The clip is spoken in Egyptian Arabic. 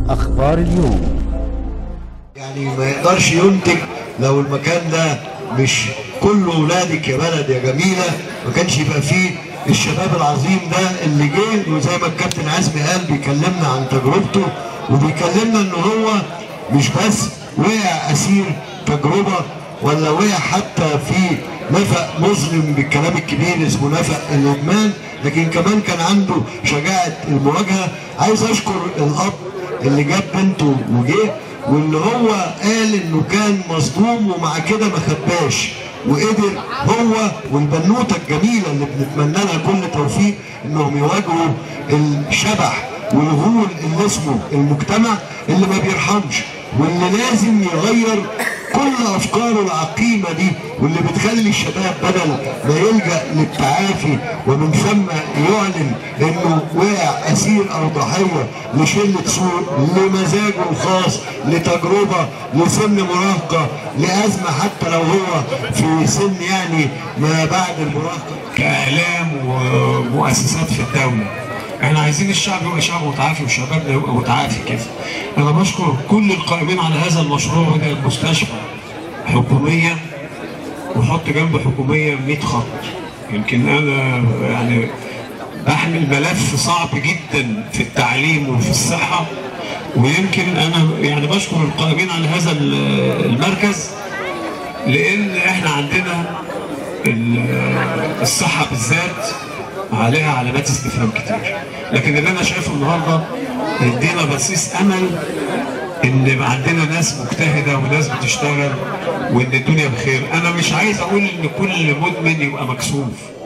أخبار اليوم يعني ما يقدرش ينتج لو المكان ده مش كله ولادك يا بلد يا جميلة ما كانش يبقى فيه الشباب العظيم ده اللي جه وزي ما الكابتن عزمي قال بيكلمنا عن تجربته وبيكلمنا ان هو مش بس وقع اسير تجربة ولا وقع حتى في نفق مظلم بالكلام الكبير اسمه نفق الادمان لكن كمان كان عنده شجاعة المواجهة عايز اشكر الاب اللي جاب بنته وجه واللي هو قال انه كان مصدوم ومع كده ما خباش وقدر هو والبنوته الجميله اللي بنتمنى لها كل توفيق انهم يواجهوا الشبح والغول اللي اسمه المجتمع اللي ما بيرحمش واللي لازم يغير كل افكاره العقيمه دي واللي بتخلي الشباب بدل ما يلجا للتعافي ومن ثم يعلن انه وقع اسير او ضحيه لشله سوء لمزاجه الخاص لتجربه لسن مراهقه لازمه حتى لو هو في سن يعني ما بعد المراهقه كاعلام ومؤسسات في الدوله احنا عايزين الشعب يبقى شعب متعافي وشبابنا يبقى متعافي كده انا بشكر كل القائمين على هذا المشروع وده المستشفى حكوميه وحط جنب حكوميه 100 خط يمكن انا يعني بحمل ملف صعب جدا في التعليم وفي الصحه ويمكن انا يعني بشكر القائمين على هذا المركز لان احنا عندنا الصحه بالذات عليها علامات استفهام كتير لكن اللي انا شايفه النهارده ادينا بصيص امل ان عندنا ناس مجتهده وناس بتشتغل وان الدنيا بخير انا مش عايز اقول ان كل مدمن يبقى مكسوف